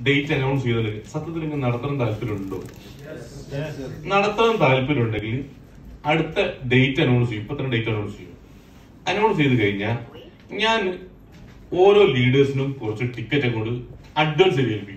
Date announce ചെയ്താൽ സത്യത്തിൽ നിങ്ങൾ നടത്തണം താല്പര്യമുണ്ടോ നടത്താൻ താല്പര്യമുണ്ടെങ്കിൽ അടുത്ത ഡേറ്റ് അനൗൺസ് ചെയ്യും ഇപ്പൊ തന്നെ ഡേറ്റ് അനൗൺസ് ചെയ്യും അനൗൺസ് ചെയ്ത് കഴിഞ്ഞാൽ ഞാൻ ഓരോ ലീഡേഴ്സിനും കുറച്ച് ടിക്കറ്റ് അങ്ങോട്ട് അഡ്വാൻസ് ചെയ്ത് ഏൽപ്പിക്കും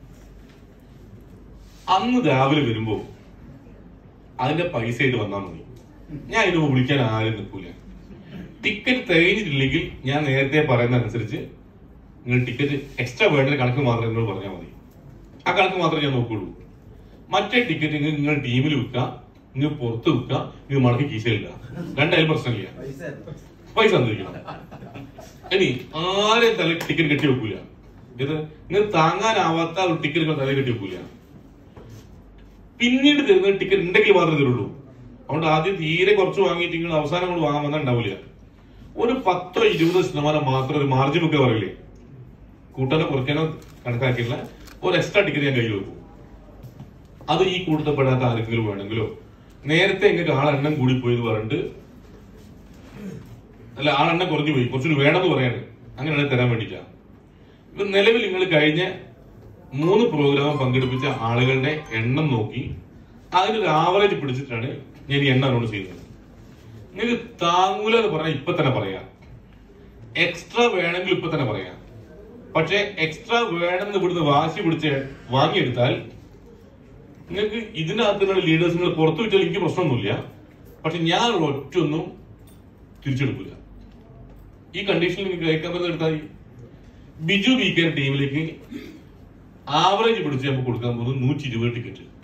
അന്ന് രാവിലെ വരുമ്പോ അതിന്റെ പൈസ ആയിട്ട് വന്നാൽ മതി ഞാൻ ഇതിന് വിളിക്കാൻ ആരും നിൽക്കൂല ടിക്കറ്റ് തികഞ്ഞിട്ടില്ലെങ്കിൽ ഞാൻ നേരത്തെ പറയുന്ന അനുസരിച്ച് നിങ്ങൾ ടിക്കറ്റ് എക്സ്ട്രാ വേണ്ട കണക്ക് മാത്രം നിങ്ങൾ പറഞ്ഞാൽ മതി ആ കണക്ക് മാത്രമേ ഞാൻ നോക്കുള്ളൂ മറ്റേ ടിക്കറ്റ് നിങ്ങൾ ടീമിൽ വിൽക്കുക നിങ്ങൾ പുറത്ത് വിൽക്കുക നിങ്ങൾ മടക്കി കീശയിലില്ല രണ്ടായാലും പ്രശ്നമില്ല പൈസ തന്നിരിക്കണം ഇനി ആരെയും തല ടിക്കറ്റ് കെട്ടി വെക്കൂല ഇത് നിങ്ങൾ താങ്ങാനാവാത്ത ഒരു ടിക്കറ്റ് നിങ്ങൾ തല കെട്ടി വെക്കൂല പിന്നീട് തരുന്ന ടിക്കറ്റ് ഉണ്ടെങ്കിൽ മാത്രമേ തരുള്ളൂ അതുകൊണ്ട് ആദ്യം തീരെ കുറച്ച് വാങ്ങിയിട്ട് നിങ്ങൾ അവസാനം കൊണ്ട് വാങ്ങാൻ വന്നാൽ ഉണ്ടാവില്ല ഒരു പത്തോ ഇരുപതോ ശതമാനം മാത്രം ഒരു മാർജിൻ ഒക്കെ പറയില്ലേ കൂട്ടാനോ കുറയ്ക്കാനോ കണക്കാക്കിയുള്ള ഒരു എക്സ്ട്രാ ടിക്കറ്റ് ഞാൻ കയ്യിൽ വെക്കും അത് ഈ കൂട്ടപ്പെടാത്ത ആരെങ്കിലും വേണമെങ്കിലോ നേരത്തെ എങ്ങനെ ആളെണ്ണം കൂടി പോയി എന്ന് പറഞ്ഞിട്ട് അല്ല ആളെണ്ണം കുറഞ്ഞു പോയി കുറച്ചുകൂടി വേണമെന്ന് പറയാണ് അങ്ങനെയാണ് തരാൻ വേണ്ടിയിട്ടാ ഇപ്പൊ നിലവിൽ നിങ്ങൾ കഴിഞ്ഞ മൂന്ന് പ്രോഗ്രാം പങ്കെടുപ്പിച്ച ആളുകളുടെ എണ്ണം നോക്കി അതിനൊരു ആവറേജ് പിടിച്ചിട്ടാണ് ഞാൻ ഈ എണ്ണം അനൗൺസ് ചെയ്യുന്നത് നിങ്ങൾക്ക് താങ്ങൂല എന്ന് പറഞ്ഞാൽ ഇപ്പൊ തന്നെ പറയാം എക്സ്ട്രാ വേണമെങ്കിൽ ഇപ്പൊ തന്നെ പറയാം പക്ഷെ എക്സ്ട്രാ വേണമെന്ന് ഇവിടുന്ന് വാശി പിടിച്ച് വാങ്ങിയെടുത്താൽ നിങ്ങൾക്ക് ഇതിനകത്തുള്ള ലീഡേഴ്സ് നിങ്ങൾ പുറത്തു വിട്ടാൽ എനിക്ക് പ്രശ്നമൊന്നുമില്ല പക്ഷെ ഞാൻ ഒറ്റൊന്നും തിരിച്ചെടുക്കില്ല ഈ കണ്ടീഷനിൽ നിങ്ങൾക്ക് അയക്കാൻ പറ്റുന്ന എടുത്താൽ മതി. ബിജു ബി കെ ടീമിലേക്ക് ആവറേജ് പിടിച്ച് നമുക്ക് കൊടുക്കാൻ പോകുന്നത് നൂറ്റി ഇരുപത് ടിക്കറ്റ്